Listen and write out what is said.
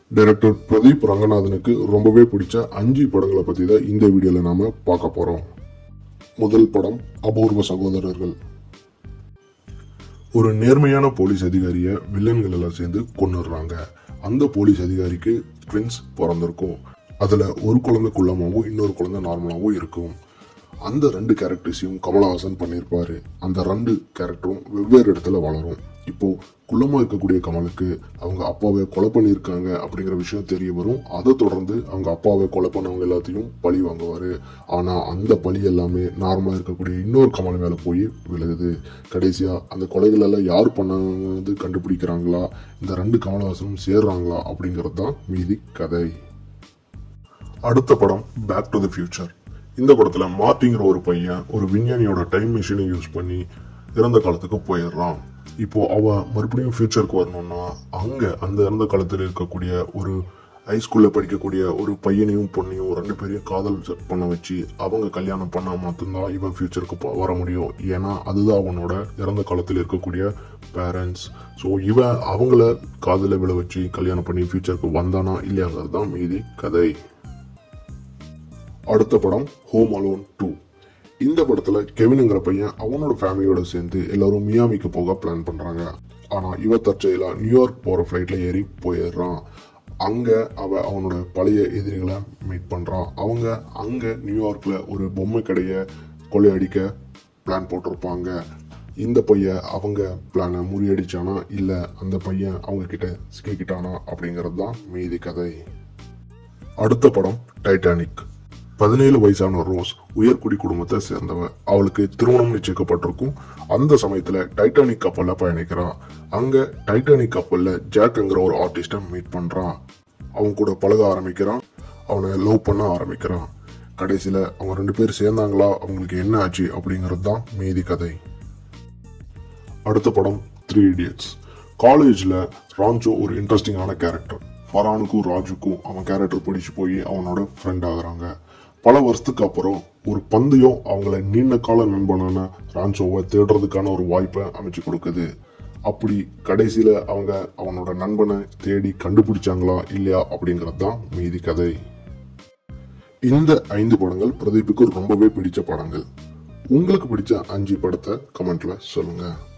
director Pradeep ரங்கநாதனுக்கு ரொம்பவே பிடிச்ச அஞ்சு படங்களை பற்றி தான் இந்த வீடியோவில் நாம பார்க்க போகிறோம் முதல் படம் அபூர்வ சகோதரர்கள் ஒரு நேர்மையான போலீஸ் அதிகாரியை வில்லன்கள் எல்லாம் சேர்ந்து கொண்டுடுறாங்க அந்த போலீஸ் அதிகாரிக்கு ட்வின்ஸ் பிறந்திருக்கும் அதில் ஒரு குழந்தை குள்ளமாகவும் இன்னொரு குழந்தை நார்மலாகவும் இருக்கும் அந்த ரெண்டு கேரக்டர்ஸையும் கமலஹாசன் பண்ணியிருப்பாரு அந்த ரெண்டு கேரக்டரும் வெவ்வேறு இடத்துல வளரும் இப்போ குள்ளமா இருக்கக்கூடிய கமலுக்கு அவங்க அப்பாவை கொலை பண்ணியிருக்காங்க அப்படிங்கிற விஷயம் தெரிய வரும் அதை தொடர்ந்து அவங்க அப்பாவை கொலை பண்ணவங்க எல்லாத்தையும் பழி வாங்குவாரு ஆனா அந்த பழி எல்லாமே நார்மலா இருக்கக்கூடிய இன்னொரு கமல் மேல போய் விழுகுது கடைசியா அந்த கொலைகள் எல்லாம் யார் பண்ணது கண்டுபிடிக்கிறாங்களா இந்த ரெண்டு கமலஹாசனும் சேர்றாங்களா அப்படிங்கிறது தான் மீதி கதை அடுத்த படம் பேக் டு தி ஃபியூச்சர் இந்த படத்துல மார்ட்டிங்கிற ஒரு பையன் ஒரு விஞ்ஞானியோட டைம் மிஷினை யூஸ் பண்ணி இறந்த காலத்துக்கு போயிடுறான் இப்போ அவ மறுபடியும் ஃபியூச்சருக்கு வரணும்னா அங்க அந்த இறந்த காலத்தில் இருக்கக்கூடிய ஒரு ஹைஸ்கூல்ல படிக்கக்கூடிய ஒரு பையனையும் பொண்ணையும் ரெண்டு பேரையும் காதல் செ- பண்ண வச்சு அவங்க கல்யாணம் பண்ணா மட்டும்தான் இவன் ஃபியூச்சருக்கு போ- வர முடியும் ஏன்னா அதுதான் அவனோட இறந்த காலத்தில் இருக்கக்கூடிய பேரண்ட்ஸ் ஸோ இவன் அவங்கள காதல விழ வச்சு கல்யாணம் பண்ணி ஃபியூச்சருக்கு வந்தானா இல்லையாங்கிறது தான் மீதி கதை அடுத்த படம் ஹோம் அலோன் டூ இந்த படத்துல கெவினுங்கிற பையன் அவனோட ஃபேமிலியோட சேர்ந்து எல்லாரும் மியாமிக்கு போக பிளான் பண்றாங்க ஆனா இவ தற்செயலா நியூயார்க் போற ஃபிளைட்ல ஏறி போயிடுறான் அங்க அவ அவனோட பழைய எதிரிகளை மீட் பண்றான் அவங்க அங்க நியூயார்க்ல ஒரு பொம்மை கடைய கொள்ளையடிக்க பிளான் போட்டிருப்பாங்க இந்த பையன் அவங்க பிளானை முறியடிச்சானா இல்ல அந்த பையன் அவங்க கிட்ட சிக்கிக்கிட்டானா அப்படிங்கிறது தான் மீதி கதை அடுத்த படம் டைட்டானிக் பதினேழு வயசான ரோஸ் உயர்குடி குடும்பத்தை சேர்ந்தவ அவளுக்கு திருமணம் நிச்சயிக்கப்பட்டிருக்கும் அந்த சமயத்துல டைட்டானிக் கப்பல்ல பயணிக்கிறான் அங்க டைட்டானிக் கப்பல்ல ஜாக்ங்கிற ஒரு ஆர்டிஸ்ட மீட் பண்றான் அவன் கூட பழக ஆரம்பிக்கிறான் அவனை லவ் பண்ண ஆரம்பிக்கிறான் கடைசியில அவங்க ரெண்டு பேர் சேர்ந்தாங்களா அவங்களுக்கு என்ன ஆச்சு அப்படிங்கிறது தான் மீதி கதை அடுத்த படம் த்ரீ இடியட்ஸ் காலேஜில் ராஞ்சோ ஒரு இன்ட்ரெஸ்டிங்கான கேரக்டர் ஃபரானுக்கும் ராஜுக்கும் அவன் கேரக்டர் பிடிச்சு போய் அவனோட ஃப்ரெண்ட் ஆகுறாங்க பல வருஷத்துக்கு அப்புறம் ஒரு பந்தயம் அவங்கள நீண்ட கால நண்பனான ராஞ்சோவை தேடுறதுக்கான ஒரு வாய்ப்பை அமைச்சு கொடுக்குது அப்படி கடைசியில் அவங்க அவனோட நண்பனை தேடி கண்டுபிடிச்சாங்களா இல்லையா அப்படிங்கிறது தான் மீதி கதை இந்த ஐந்து படங்கள் பிரதீப்புக்கு ரொம்பவே பிடிச்ச படங்கள் உங்களுக்கு பிடிச்ச அஞ்சு படத்தை கமெண்ட்ல சொல்லுங்க